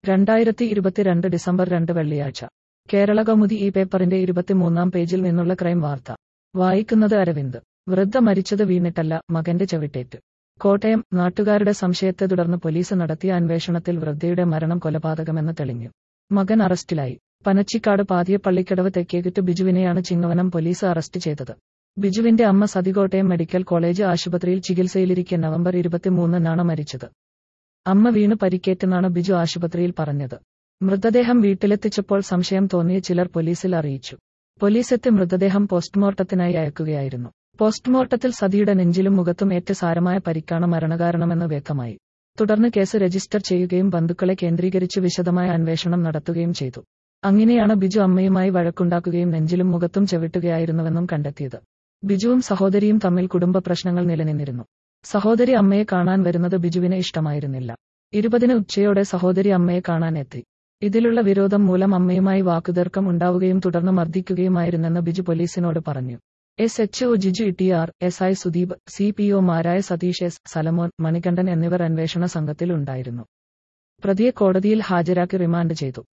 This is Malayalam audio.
രണ്ടായിരത്തി ഇരുപത്തിരണ്ട് ഡിസംബർ രണ്ട് വെള്ളിയാഴ്ച കേരള കൗമുദി ഈ പേപ്പറിന്റെ ഇരുപത്തിമൂന്നാം പേജിൽ നിന്നുള്ള ക്രൈം വാർത്ത വായിക്കുന്നത് അരവിന്ദ് വൃദ്ധ മരിച്ചത് വീണിട്ടല്ല മകന്റെ ചവിട്ടേറ്റ് കോട്ടയം നാട്ടുകാരുടെ സംശയത്തെ തുടർന്ന് പോലീസ് നടത്തിയ അന്വേഷണത്തിൽ വൃദ്ധയുടെ മരണം കൊലപാതകമെന്ന് തെളിഞ്ഞു മകൻ അറസ്റ്റിലായി പനച്ചിക്കാട് പാതിയപ്പള്ളിക്കടവ് തെക്കേകുറ്റ് ബിജുവിനെയാണ് ചിങ്ങവനം പോലീസ് അറസ്റ്റ് ചെയ്തത് ബിജുവിന്റെ അമ്മ സതി കോട്ടയം മെഡിക്കൽ കോളേജ് ആശുപത്രിയിൽ ചികിത്സയിലിരിക്കെ നവംബർ ഇരുപത്തിമൂന്നിനാണ് മരിച്ചത് അമ്മ വീണ് പരിക്കേറ്റെന്നാണ് ബിജു ആശുപത്രിയിൽ പറഞ്ഞത് മൃതദേഹം വീട്ടിലെത്തിച്ചപ്പോൾ സംശയം തോന്നിയ ചിലർ പോലീസിൽ അറിയിച്ചു പോലീസെത്തി മൃതദേഹം പോസ്റ്റ്മോർട്ടത്തിനായി അയക്കുകയായിരുന്നു പോസ്റ്റ്മോർട്ടത്തിൽ സതിയുടെ നെഞ്ചിലും മുഖത്തും ഏറ്റ സാരമായ പരിക്കാണ് മരണകാരണമെന്ന് വ്യക്തമായി തുടർന്ന് കേസ് രജിസ്റ്റർ ചെയ്യുകയും ബന്ധുക്കളെ കേന്ദ്രീകരിച്ച് വിശദമായ അന്വേഷണം നടത്തുകയും ചെയ്തു അങ്ങനെയാണ് ബിജു അമ്മയുമായി വഴക്കുണ്ടാക്കുകയും നെഞ്ചിലും മുഖത്തും ചവിട്ടുകയായിരുന്നുവെന്നും കണ്ടെത്തിയത് ബിജുവും സഹോദരിയും തമ്മിൽ കുടുംബ പ്രശ്നങ്ങൾ നിലനിന്നിരുന്നു സഹോദരി അമ്മയെ കാണാൻ വരുന്നത് ബിജുവിന് ഇഷ്ടമായിരുന്നില്ല ഇരുപതിന് ഉച്ചയോടെ സഹോദരി അമ്മയെ കാണാൻ എത്തി ഇതിലുള്ള വിരോധം മൂലം അമ്മയുമായി വാക്കുതർക്കം ഉണ്ടാവുകയും തുടർന്ന് മർദ്ദിക്കുകയുമായിരുന്നെന്ന് ബിജു പോലീസിനോട് പറഞ്ഞു S H O Jiju T R S I Sudeep C P ഒമാരായ സതീഷ് എസ് സലമോൻ മണികണ്ഠൻ എന്നിവർ അന്വേഷണ സംഘത്തിൽ ഉണ്ടായിരുന്നു പ്രതിയെ കോടതിയിൽ ഹാജരാക്കി റിമാൻഡ് ചെയ്തു